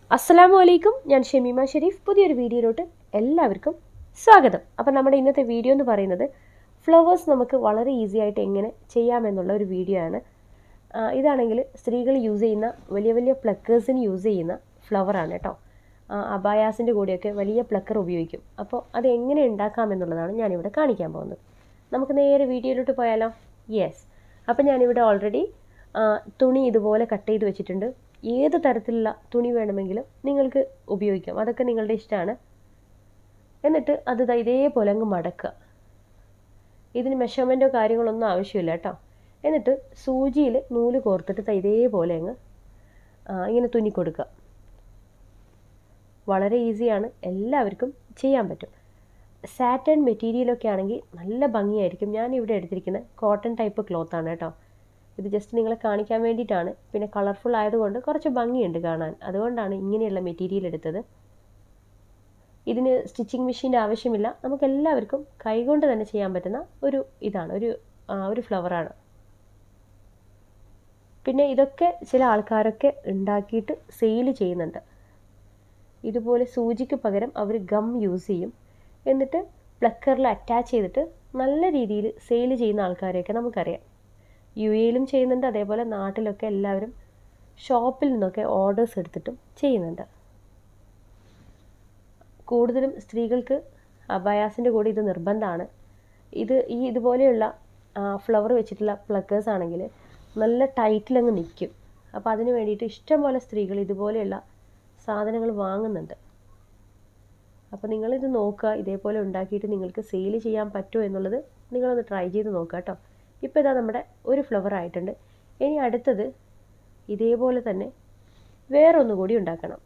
അസ്സലാമു അലൈക്കും ഞാൻ ഷമീമ ഷെരീഫ് പുതിയൊരു വീഡിയോയിലോട്ട് എല്ലാവർക്കും സ്വാഗതം അപ്പോൾ നമ്മുടെ ഇന്നത്തെ വീഡിയോ എന്ന് പറയുന്നത് ഫ്ലവേഴ്സ് നമുക്ക് വളരെ ഈസി ആയിട്ട് എങ്ങനെ ചെയ്യാമെന്നുള്ള ഒരു വീഡിയോ ആണ് ആ, ഇതാണെങ്കിൽ സ്ത്രീകൾ യൂസ് ചെയ്യുന്ന വലിയ വലിയ പ്ലക്കേഴ്സിന് യൂസ് ചെയ്യുന്ന ഫ്ലവറാണ് കേട്ടോ അബായാസിൻ്റെ കൂടെയൊക്കെ വലിയ പ്ലക്കർ ഉപയോഗിക്കും അപ്പോൾ അത് എങ്ങനെ ഉണ്ടാക്കാമെന്നുള്ളതാണ് ഞാനിവിടെ കാണിക്കാൻ പോകുന്നത് നമുക്ക് നേരെ വീഡിയോയിലോട്ട് പോയാലോ യെസ് അപ്പോൾ ഞാനിവിടെ ഓൾറെഡി തുണി ഇതുപോലെ കട്ട് ചെയ്ത് വെച്ചിട്ടുണ്ട് ഏത് തരത്തിലുള്ള തുണി വേണമെങ്കിലും നിങ്ങൾക്ക് ഉപയോഗിക്കാം അതൊക്കെ നിങ്ങളുടെ ഇഷ്ടമാണ് എന്നിട്ട് അത് ദാ ഇതേപോലെ അങ്ങ് മടക്കുക ഇതിന് മെഷർമെൻറ്റോ കാര്യങ്ങളൊന്നും ആവശ്യമില്ല കേട്ടോ എന്നിട്ട് സൂചിയിൽ നൂല് കോർത്തിട്ട് ദാ ഇതേപോലെ അങ്ങ് ആ, ഇങ്ങനെ തുന്നി കൊടുക്കുക വളരെ ഈസിയാണ് എല്ലാവർക്കും ചെയ്യാൻ പറ്റും സാറ്റൻ മെറ്റീരിയലൊക്കെ ആണെങ്കിൽ നല്ല ഭംഗിയായിരിക്കും ഞാൻ ഇവിടെ എടുത്തിരിക്കുന്ന കോട്ടൺ ടൈപ്പ് ക്ലോത്ത് ആണ് കേട്ടോ ഇത് ജസ്റ്റ് നിങ്ങളെ കാണിക്കാൻ വേണ്ടിയിട്ടാണ് പിന്നെ കളർഫുൾ ആയതുകൊണ്ട് കുറച്ച് ഭംഗിയുണ്ട് കാണാൻ അതുകൊണ്ടാണ് ഇങ്ങനെയുള്ള മെറ്റീരിയൽ എടുത്തത് ഇതിന് സ്റ്റിച്ചിങ് മെഷീൻ്റെ ആവശ്യമില്ല നമുക്ക് എല്ലാവർക്കും കൈകൊണ്ട് തന്നെ ചെയ്യാൻ പറ്റുന്ന ഒരു ഇതാണ് ഒരു ആ, ഒരു ഫ്ലവറാണ് പിന്നെ ഇതൊക്കെ ചില ആൾക്കാരൊക്കെ ഉണ്ടാക്കിയിട്ട് സെയിൽ ചെയ്യുന്നുണ്ട് ഇതുപോലെ സൂചിക്ക് പകരം അവർ ഗം യൂസ് ചെയ്യും എന്നിട്ട് പ്ലക്കറിൽ അറ്റാച്ച് ചെയ്തിട്ട് നല്ല രീതിയിൽ സെയിൽ ചെയ്യുന്ന ആൾക്കാരെയൊക്കെ നമുക്കറിയാം യു എയിലും ചെയ്യുന്നുണ്ട് അതേപോലെ നാട്ടിലൊക്കെ എല്ലാവരും ഷോപ്പിൽ നിന്നൊക്കെ ഓർഡേഴ്സ് എടുത്തിട്ടും ചെയ്യുന്നുണ്ട് കൂടുതലും സ്ത്രീകൾക്ക് അബയാസിൻ്റെ കൂടെ ഇത് നിർബന്ധമാണ് ഇത് ഈ ഇതുപോലെയുള്ള ഫ്ലവർ വെച്ചിട്ടുള്ള പ്ലക്കേഴ്സ് ആണെങ്കിൽ നല്ല ടൈറ്റിലങ്ങ് നിൽക്കും അപ്പോൾ അതിന് വേണ്ടിയിട്ട് ഇഷ്ടംപോലെ സ്ത്രീകൾ ഇതുപോലെയുള്ള സാധനങ്ങൾ വാങ്ങുന്നുണ്ട് അപ്പോൾ നിങ്ങളിത് നോക്കുക ഇതേപോലെ ഉണ്ടാക്കിയിട്ട് നിങ്ങൾക്ക് സെയിൽ ചെയ്യാൻ പറ്റുമോ എന്നുള്ളത് നിങ്ങളൊന്ന് ട്രൈ ചെയ്ത് നോക്കുക കേട്ടോ ഇപ്പോൾ ഇതാ നമ്മുടെ ഒരു ഫ്ലവർ ആയിട്ടുണ്ട് ഇനി അടുത്തത് ഇതേപോലെ തന്നെ വേറൊന്നു കൂടി ഉണ്ടാക്കണം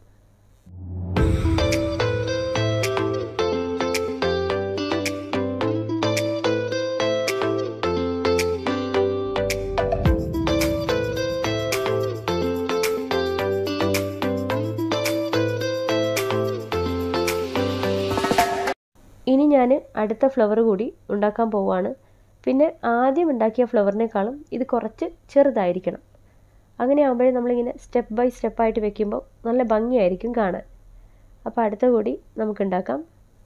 ഇനി ഞാൻ അടുത്ത ഫ്ലവർ കൂടി ഉണ്ടാക്കാൻ പോവുകയാണ് പിന്നെ ആദ്യം ഉണ്ടാക്കിയ ഫ്ലവറിനേക്കാളും ഇത് കുറച്ച് ചെറുതായിരിക്കണം അങ്ങനെ ആകുമ്പോഴേ നമ്മളിങ്ങനെ സ്റ്റെപ്പ് ബൈ സ്റ്റെപ്പായിട്ട് വെക്കുമ്പോൾ നല്ല ഭംഗിയായിരിക്കും കാണാൻ അപ്പോൾ അടുത്ത കൂടി നമുക്ക് ഉണ്ടാക്കാം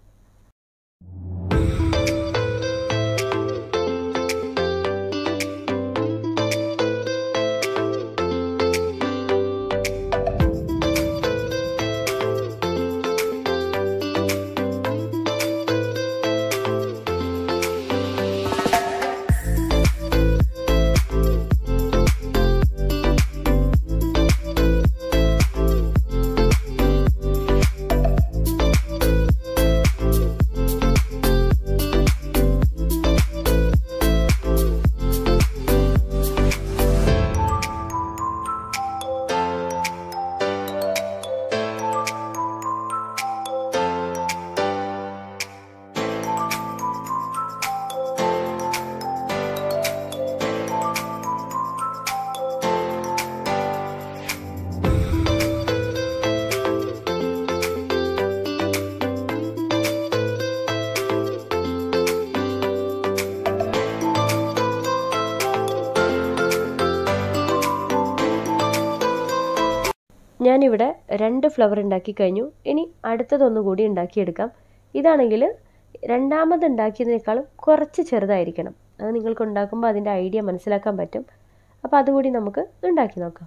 ഞാനിവിടെ രണ്ട് ഫ്ലവർ ഉണ്ടാക്കി കഴിഞ്ഞു ഇനി അടുത്തതൊന്നു കൂടി ഉണ്ടാക്കിയെടുക്കാം ഇതാണെങ്കിൽ രണ്ടാമത് ഉണ്ടാക്കിയതിനേക്കാളും കുറച്ച് ചെറുതായിരിക്കണം അത് നിങ്ങൾക്ക് ഉണ്ടാക്കുമ്പോൾ അതിൻ്റെ ഐഡിയ മനസ്സിലാക്കാൻ പറ്റും അപ്പോൾ അതുകൂടി നമുക്ക് ഉണ്ടാക്കി നോക്കാം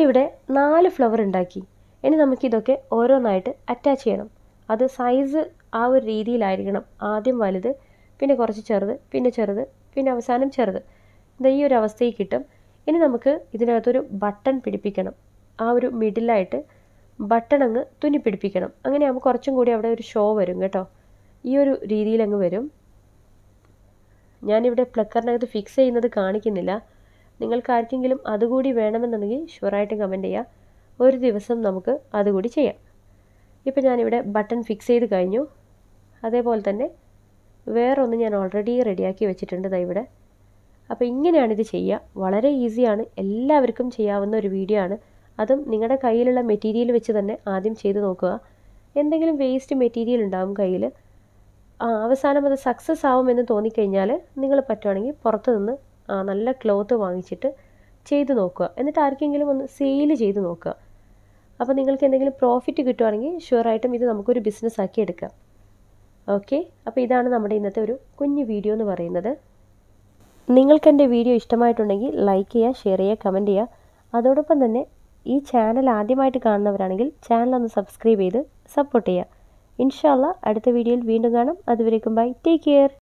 ഞാനിവിടെ നാല് ഫ്ലവർ ഉണ്ടാക്കി ഇനി നമുക്കിതൊക്കെ ഓരോന്നായിട്ട് അറ്റാച്ച് ചെയ്യണം അത് സൈസ് ആ ഒരു രീതിയിലായിരിക്കണം ആദ്യം വലുത് പിന്നെ കുറച്ച് ചെറുത് പിന്നെ ചെറുത് പിന്നെ അവസാനം ചെറുത് ഇത് ഈ ഒരു അവസ്ഥയിൽ കിട്ടും ഇനി നമുക്ക് ഇതിനകത്തൊരു ബട്ടൺ പിടിപ്പിക്കണം ആ ഒരു മിഡിലായിട്ട് ബട്ടൺ അങ്ങ് തുന്നി പിടിപ്പിക്കണം അങ്ങനെയാകുമ്പോൾ കുറച്ചും കൂടി അവിടെ ഒരു ഷോ വരും കേട്ടോ ഈ ഒരു രീതിയിൽ അങ്ങ് വരും ഞാനിവിടെ പ്ലക്കറിനകത്ത് ഫിക്സ് ചെയ്യുന്നത് കാണിക്കുന്നില്ല നിങ്ങൾക്ക് ആർക്കെങ്കിലും അതുകൂടി വേണമെന്നുണ്ടെങ്കിൽ ഷുവറായിട്ടും കമൻറ്റ് ചെയ്യുക ഒരു ദിവസം നമുക്ക് അതുകൂടി ചെയ്യാം ഇപ്പോൾ ഞാനിവിടെ ബട്ടൺ ഫിക്സ് ചെയ്ത് കഴിഞ്ഞു അതേപോലെ തന്നെ വേറൊന്ന് ഞാൻ ഓൾറെഡി റെഡിയാക്കി വെച്ചിട്ടുണ്ട് ദാ ഇവിടെ അപ്പോൾ ഇങ്ങനെയാണിത് ചെയ്യുക വളരെ ഈസിയാണ് എല്ലാവർക്കും ചെയ്യാവുന്ന ഒരു വീഡിയോ ആണ് അതും നിങ്ങളുടെ കയ്യിലുള്ള മെറ്റീരിയൽ വെച്ച് തന്നെ ആദ്യം ചെയ്ത് നോക്കുക എന്തെങ്കിലും വേസ്റ്റ് മെറ്റീരിയൽ ഉണ്ടാവും കയ്യിൽ അവസാനം അത് സക്സസ് ആവുമെന്ന് തോന്നിക്കഴിഞ്ഞാൽ നിങ്ങൾ പറ്റുവാണെങ്കിൽ പുറത്ത് നിന്ന് നല്ല ക്ലോത്ത് വാങ്ങിച്ചിട്ട് ചെയ്ത് നോക്കുക എന്നിട്ട് ആർക്കെങ്കിലും ഒന്ന് സെയിൽ ചെയ്ത് നോക്കുക അപ്പോൾ നിങ്ങൾക്ക് എന്തെങ്കിലും പ്രോഫിറ്റ് കിട്ടുവാണെങ്കിൽ ഷുവറായിട്ടും ഇത് നമുക്കൊരു ബിസിനസ് ആക്കി എടുക്കാം ഓക്കെ അപ്പോൾ ഇതാണ് നമ്മുടെ ഇന്നത്തെ ഒരു കുഞ്ഞു വീഡിയോ എന്ന് പറയുന്നത് നിങ്ങൾക്ക് എൻ്റെ വീഡിയോ ഇഷ്ടമായിട്ടുണ്ടെങ്കിൽ ലൈക്ക് ചെയ്യുക ഷെയർ ചെയ്യുക കമൻറ്റ് ചെയ്യുക അതോടൊപ്പം തന്നെ ഈ ചാനൽ ആദ്യമായിട്ട് കാണുന്നവരാണെങ്കിൽ ചാനൽ ഒന്ന് സബ്സ്ക്രൈബ് ചെയ്ത് സപ്പോർട്ട് ചെയ്യുക ഇൻഷാല്ല അടുത്ത വീഡിയോയിൽ വീണ്ടും കാണാം അതുവരേക്കും ബൈ ടേക്ക് കെയർ